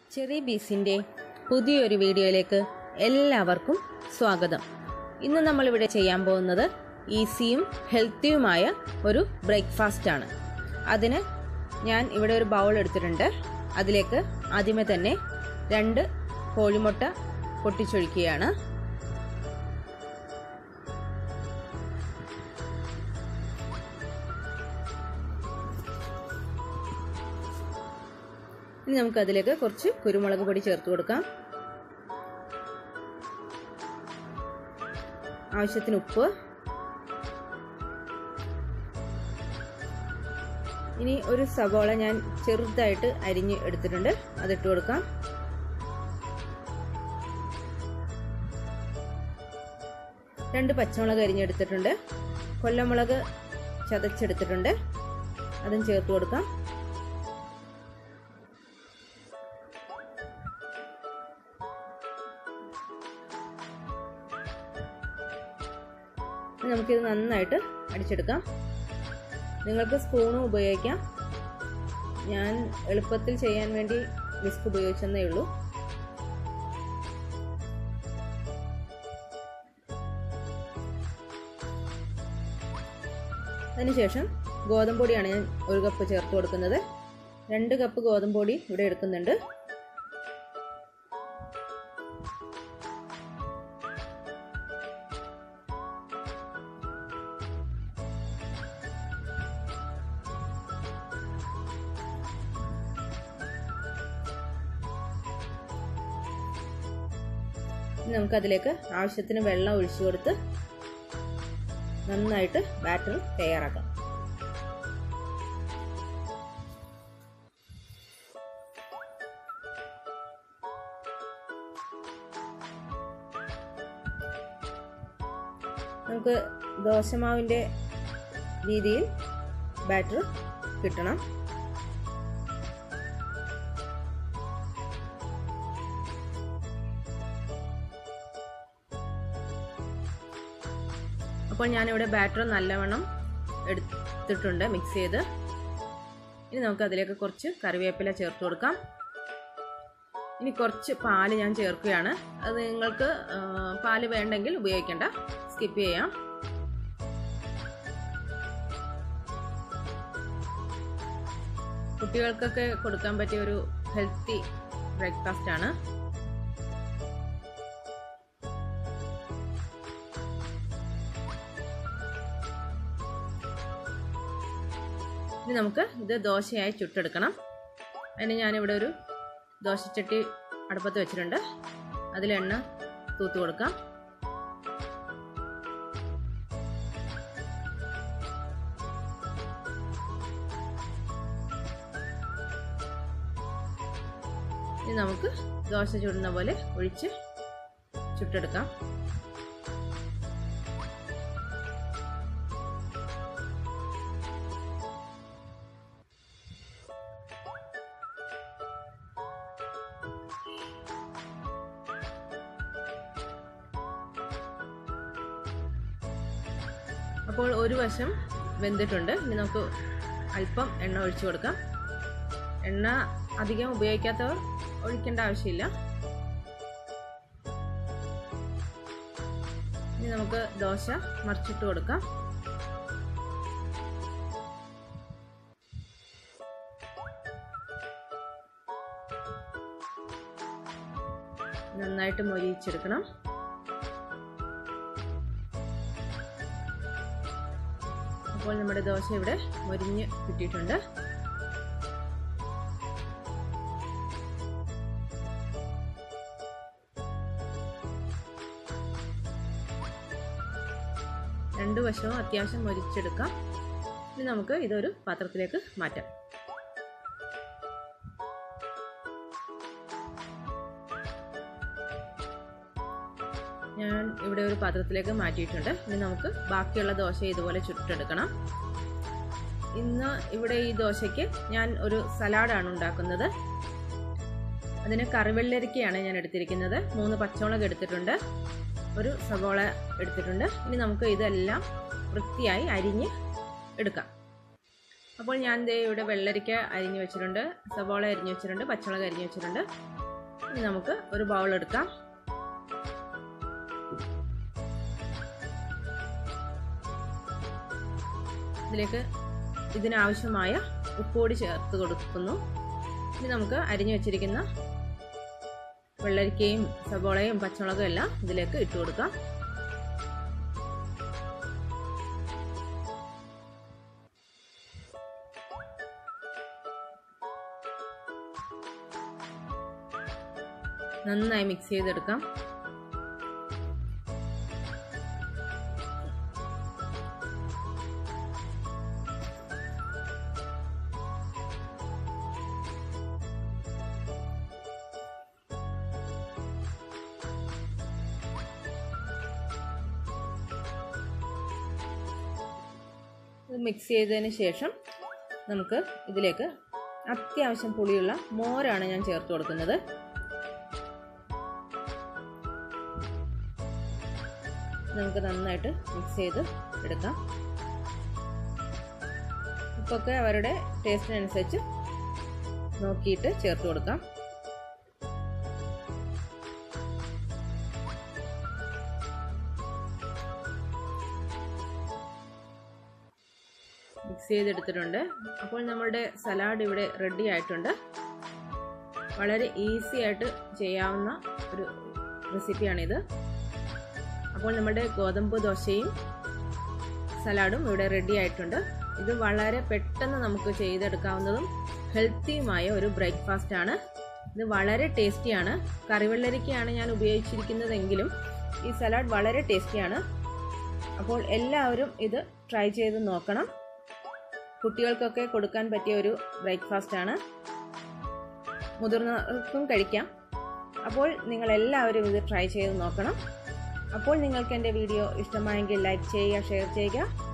cherry ബീസിൻ്റെ പുതിയൊരു വീഡിയോയിലേക്ക് എല്ലാവർക്കും സ്വാഗതം ഇന്ന് നമ്മളിവിടെ ചെയ്യാൻ പോകുന്നത് ഈസിയും ഹെൽത്തിയുമായ ഒരു ബ്രേക്ക്ഫാസ്റ്റ് ആണ് അതിന് ഞാൻ ഇവിടെ ഒരു ബൗൾ എടുത്തിട്ടുണ്ട് അതിലേക്ക് ആദ്യമേ തന്നെ രണ്ട് കോഴിമുട്ട പൊട്ടിച്ചൊഴിക്കുകയാണ് ഇനി നമുക്ക് അതിലേക്ക് കുറച്ച് കുരുമുളക് പൊടി ചേർത്ത് കൊടുക്കാം ആവശ്യത്തിന് ഉപ്പ് ഇനി ഒരു സവോള ഞാൻ ചെറുതായിട്ട് അരിഞ്ഞ് എടുത്തിട്ടുണ്ട് അതിട്ട് കൊടുക്കാം രണ്ട് പച്ചമുളക് അരിഞ്ഞെടുത്തിട്ടുണ്ട് കൊല്ലമുളക് ചതച്ചെടുത്തിട്ടുണ്ട് അതും ചേർത്ത് കൊടുക്കാം നമുക്കിത് നന്നായിട്ട് അടിച്ചെടുക്കാം നിങ്ങൾക്ക് സ്പൂണും ഉപയോഗിക്കാം ഞാൻ എളുപ്പത്തിൽ ചെയ്യാൻ വേണ്ടി വിസ്ക് ഉപയോഗിച്ചെന്നേ ഉള്ളൂ അതിനുശേഷം ഗോതമ്പ് പൊടിയാണ് ഞാൻ ഒരു കപ്പ് ചേർത്ത് കൊടുക്കുന്നത് രണ്ട് കപ്പ് ഗോതമ്പ് പൊടി ഇവിടെ എടുക്കുന്നുണ്ട് നമുക്കതിലേക്ക് ആവശ്യത്തിന് വെള്ളം ഒഴിച്ചു കൊടുത്ത് നന്നായിട്ട് ബാറ്റർ തയ്യാറാക്കാം നമുക്ക് ദോശമാവിൻ്റെ രീതിയിൽ ബാറ്റർ കിട്ടണം അപ്പോൾ ഞാനിവിടെ ബാറ്റർ നല്ലവണ്ണം എടുത്തിട്ടുണ്ട് മിക്സ് ചെയ്ത് ഇനി നമുക്ക് അതിലേക്ക് കുറച്ച് കറിവേപ്പില ചേർത്ത് കൊടുക്കാം ഇനി കുറച്ച് പാല് ഞാൻ ചേർക്കുകയാണ് അത് നിങ്ങൾക്ക് പാല് വേണ്ടെങ്കിൽ ഉപയോഗിക്കേണ്ട സ്കിപ്പ് ചെയ്യാം കുട്ടികൾക്കൊക്കെ കൊടുക്കാൻ പറ്റിയ ഒരു ഹെൽത്തി ബ്രേക്ക്ഫാസ്റ്റ് ആണ് ഇനി നമുക്ക് ഇത് ദോശയായി ചുട്ടെടുക്കണം അതിന് ഞാനിവിടെ ഒരു ദോശച്ചട്ടി അടുപ്പത്ത് വെച്ചിട്ടുണ്ട് അതിൽ എണ്ണ തൂത്ത് കൊടുക്കാം ഇനി നമുക്ക് ദോശ ചുടുന്ന പോലെ ഒഴിച്ച് ചുട്ടെടുക്കാം അപ്പോൾ ഒരു വശം വെന്തിട്ടുണ്ട് ഇനി നമുക്ക് അല്പം എണ്ണ ഒഴിച്ചു കൊടുക്കാം എണ്ണ അധികം ഉപയോഗിക്കാത്തവർ ഒഴിക്കേണ്ട ആവശ്യമില്ല ഇനി നമുക്ക് ദോശ മറിച്ചിട്ട് കൊടുക്കാം നന്നായിട്ട് മൊരിയിച്ചെടുക്കണം അപ്പോൾ നമ്മുടെ ദോശ ഇവിടെ മൊരിഞ്ഞ് കിട്ടിയിട്ടുണ്ട് രണ്ട് വശവും അത്യാവശ്യം മൊരിച്ചെടുക്കാം ഇനി നമുക്ക് ഇതൊരു പാത്രത്തിലേക്ക് മാറ്റാം ഞാൻ ഇവിടെ ഒരു പാത്രത്തിലേക്ക് മാറ്റിയിട്ടുണ്ട് ഇനി നമുക്ക് ബാക്കിയുള്ള ദോശ ഇതുപോലെ ചുട്ടെടുക്കണം ഇന്ന് ഇവിടെ ഈ ദോശയ്ക്ക് ഞാൻ ഒരു സലാഡാണ് ഉണ്ടാക്കുന്നത് അതിന് കറിവെള്ളരിക്കയാണ് ഞാൻ എടുത്തിരിക്കുന്നത് മൂന്ന് പച്ചമുളക് എടുത്തിട്ടുണ്ട് ഒരു സവോള എടുത്തിട്ടുണ്ട് ഇനി നമുക്ക് ഇതെല്ലാം വൃത്തിയായി അരിഞ്ഞ് എടുക്കാം അപ്പോൾ ഞാൻ ദേ ഇവിടെ വെള്ളരിക്ക അരിഞ്ഞു വെച്ചിട്ടുണ്ട് സവാള അരിഞ്ഞു വെച്ചിട്ടുണ്ട് പച്ചമുളക് അരിഞ്ഞു വെച്ചിട്ടുണ്ട് ഇനി നമുക്ക് ഒരു ബൗൾ എടുക്കാം ഇതിലേക്ക് ഇതിനാവശ്യമായ ഉപ്പുപൊടി ചേർത്ത് കൊടുക്കുന്നു ഇനി നമുക്ക് അരിഞ്ഞു വെച്ചിരിക്കുന്ന വെള്ളരിക്കയും സവോളയും പച്ചമുളകും എല്ലാം ഇതിലേക്ക് ഇട്ട് കൊടുക്കാം നന്നായി മിക്സ് ചെയ്തെടുക്കാം ഇത് മിക്സ് ചെയ്തതിന് ശേഷം നമുക്ക് ഇതിലേക്ക് അത്യാവശ്യം പുളിയുള്ള മോരാണ് ഞാൻ ചേർത്ത് കൊടുക്കുന്നത് നമുക്ക് നന്നായിട്ട് മിക്സ് ചെയ്ത് എടുക്കാം ഉപ്പൊക്കെ അവരുടെ ടേസ്റ്റിനനുസരിച്ച് നോക്കിയിട്ട് ചേർത്ത് കൊടുക്കാം മിക്സ് ചെയ്തെടുത്തിട്ടുണ്ട് അപ്പോൾ നമ്മുടെ സലാഡ് ഇവിടെ റെഡി ആയിട്ടുണ്ട് വളരെ ഈസി ആയിട്ട് ചെയ്യാവുന്ന ഒരു റെസിപ്പിയാണിത് അപ്പോൾ നമ്മുടെ ഗോതമ്പ് ദോശയും സലാഡും ഇവിടെ റെഡി ആയിട്ടുണ്ട് ഇത് വളരെ പെട്ടെന്ന് നമുക്ക് ചെയ്തെടുക്കാവുന്നതും ഹെൽത്തിയുമായ ഒരു ബ്രേക്ക്ഫാസ്റ്റ് ആണ് ഇത് വളരെ ടേസ്റ്റിയാണ് കറിവെള്ളരിക്കയാണ് ഞാൻ ഉപയോഗിച്ചിരിക്കുന്നതെങ്കിലും ഈ സലാഡ് വളരെ ടേസ്റ്റിയാണ് അപ്പോൾ എല്ലാവരും ഇത് ട്രൈ ചെയ്ത് നോക്കണം കുട്ടികൾക്കൊക്കെ കൊടുക്കാൻ പറ്റിയ ഒരു ബ്രേക്ക്ഫാസ്റ്റ് ആണ് മുതിർന്നവർക്കും കഴിക്കാം അപ്പോൾ നിങ്ങൾ എല്ലാവരും ഇത് ട്രൈ ചെയ്ത് നോക്കണം അപ്പോൾ നിങ്ങൾക്ക് എൻ്റെ വീഡിയോ ഇഷ്ടമായെങ്കിൽ ലൈക്ക് ചെയ്യുക ഷെയർ ചെയ്യുക